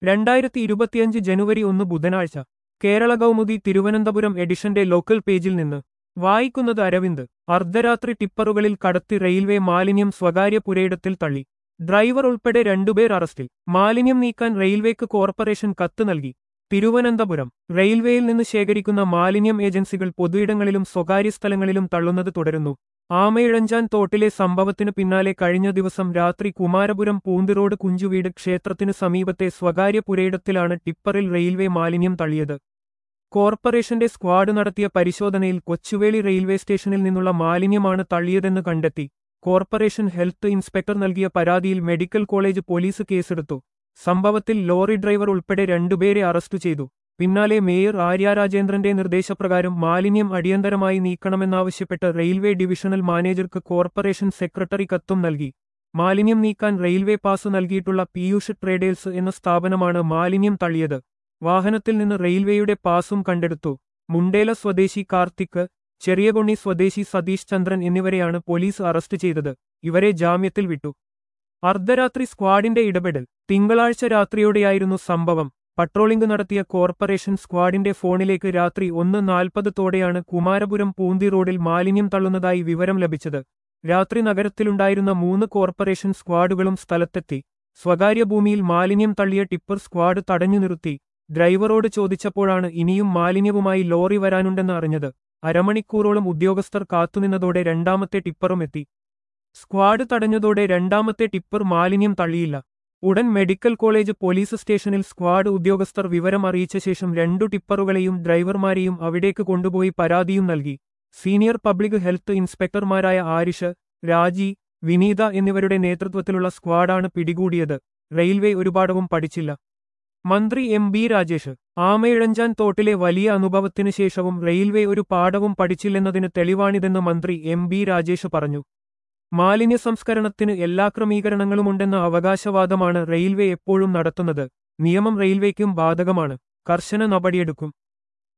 രണ്ടായിരത്തി ഇരുപത്തിയഞ്ച് ജനുവരി ഒന്ന് ബുധനാഴ്ച കേരള കൗമുദി തിരുവനന്തപുരം എഡിഷന്റെ ലോക്കൽ പേജിൽ നിന്ന് വായിക്കുന്നത് അരവിന്ദ് അർദ്ധരാത്രി ടിപ്പറുകളിൽ കടത്തി റെയിൽവേ മാലിന്യം സ്വകാര്യ പുരയിടത്തിൽ തള്ളി ഡ്രൈവർ ഉൾപ്പെടെ രണ്ടുപേർ അറസ്റ്റിൽ മാലിന്യം നീക്കാൻ റെയിൽവേക്ക് കോർപ്പറേഷൻ കത്ത് നൽകി തിരുവനന്തപുരം റെയിൽവേയിൽ നിന്ന് ശേഖരിക്കുന്ന മാലിന്യം ഏജൻസികൾ പൊതുയിടങ്ങളിലും സ്വകാര്യ സ്ഥലങ്ങളിലും തള്ളുന്നത് തുടരുന്നു ആമയിഴഞ്ചാൻ തോട്ടിലെ സംഭവത്തിനു പിന്നാലെ കഴിഞ്ഞ ദിവസം രാത്രി കുമാരപുരം പൂന്തിറോഡ് കുഞ്ചുവീട് ക്ഷേത്രത്തിനു സമീപത്തെ സ്വകാര്യ പുരയിടത്തിലാണ് ടിപ്പറിൽ റെയിൽവേ മാലിന്യം തള്ളിയത് കോർപ്പറേഷന്റെ സ്ക്വാഡ് നടത്തിയ പരിശോധനയിൽ കൊച്ചുവേളി റെയിൽവേ സ്റ്റേഷനിൽ നിന്നുള്ള മാലിന്യമാണ് തള്ളിയതെന്ന് കണ്ടെത്തി കോർപ്പറേഷൻ ഹെൽത്ത് ഇൻസ്പെക്ടർ നൽകിയ പരാതിയിൽ മെഡിക്കൽ കോളേജ് പോലീസ് കേസെടുത്തു സംഭവത്തിൽ ലോറി ഡ്രൈവർ ഉൾപ്പെടെ രണ്ടുപേരെ അറസ്റ്റ് ചെയ്തു പിന്നാലെ മേയർ ആര്യ രാജേന്ദ്രന്റെ നിർദ്ദേശപ്രകാരം മാലിന്യം അടിയന്തരമായി നീക്കണമെന്നാവശ്യപ്പെട്ട് റെയിൽവേ ഡിവിഷണൽ മാനേജർക്ക് കോർപ്പറേഷൻ സെക്രട്ടറി കത്തും നൽകി മാലിന്യം നീക്കാൻ റെയിൽവേ പാസ് നൽകിയിട്ടുള്ള പീയൂഷ് ട്രേഡേഴ്സ് എന്ന സ്ഥാപനമാണ് മാലിന്യം തള്ളിയത് വാഹനത്തിൽ നിന്ന് റെയിൽവേയുടെ പാസും കണ്ടെടുത്തു മുണ്ടേല സ്വദേശി കാർത്തിക് ചെറിയകൊണ്ണി സ്വദേശി സതീഷ് ചന്ദ്രൻ എന്നിവരെയാണ് പോലീസ് അറസ്റ്റ് ചെയ്തത് ഇവരെ ജാമ്യത്തിൽ വിട്ടു അർദ്ധരാത്രി സ്ക്വാഡിന്റെ ഇടപെടൽ തിങ്കളാഴ്ച രാത്രിയോടെയായിരുന്നു സംഭവം പട്രോളിംഗ് നടത്തിയ കോർപ്പറേഷൻ സ്ക്വാഡിന്റെ ഫോണിലേക്ക് രാത്രി ഒന്ന് നാൽപ്പതോടെയാണ് കുമാരപുരം പൂന്തി റോഡിൽ മാലിന്യം തള്ളുന്നതായി വിവരം ലഭിച്ചത് രാത്രി നഗരത്തിലുണ്ടായിരുന്ന മൂന്ന് കോർപ്പറേഷൻ സ്ക്വാഡുകളും സ്ഥലത്തെത്തി സ്വകാര്യ ഭൂമിയിൽ മാലിന്യം തള്ളിയ ടിപ്പർ സ്ക്വാഡ് തടഞ്ഞു നിർത്തി ഡ്രൈവറോട് ചോദിച്ചപ്പോഴാണ് ഇനിയും മാലിന്യവുമായി ലോറി വരാനുണ്ടെന്ന് അറിഞ്ഞത് അരമണിക്കൂറോളം ഉദ്യോഗസ്ഥർ കാത്തുനിന്നതോടെ രണ്ടാമത്തെ ടിപ്പറും എത്തി സ്ക്വാഡ് തടഞ്ഞതോടെ രണ്ടാമത്തെ ടിപ്പർ മാലിന്യം തള്ളിയില്ല ഉടൻ മെഡിക്കൽ കോളേജ് പോലീസ് സ്റ്റേഷനിൽ സ്ക്വാഡ് ഉദ്യോഗസ്ഥർ വിവരം അറിയിച്ച ശേഷം രണ്ടു ടിപ്പറുകളെയും ഡ്രൈവർമാരെയും അവിടേക്ക് കൊണ്ടുപോയി പരാതിയും നൽകി സീനിയർ പബ്ലിക് ഹെൽത്ത് ഇൻസ്പെക്ടർമാരായ ആരിഷ് രാജി വിനീത എന്നിവരുടെ നേതൃത്വത്തിലുള്ള സ്ക്വാഡാണ് പിടികൂടിയത് റെയിൽവേ ഒരു പാഠവും പഠിച്ചില്ല മന്ത്രി എം ബി രാജേഷ് ആമയിഴഞ്ചാൻ തോട്ടിലെ വലിയ അനുഭവത്തിനു ശേഷവും റെയിൽവേ ഒരു പാഠവും പഠിച്ചില്ലെന്നതിന് തെളിവാണിതെന്ന് മന്ത്രി എം ബി രാജേഷ് പറഞ്ഞു മാലിന്യ സംസ്കരണത്തിന് എല്ലാ ക്രമീകരണങ്ങളുമുണ്ടെന്ന അവകാശവാദമാണ് റെയിൽവേ എപ്പോഴും നടത്തുന്നത് നിയമം റെയിൽവേക്കും ബാധകമാണ് കർശന നടപടിയെടുക്കും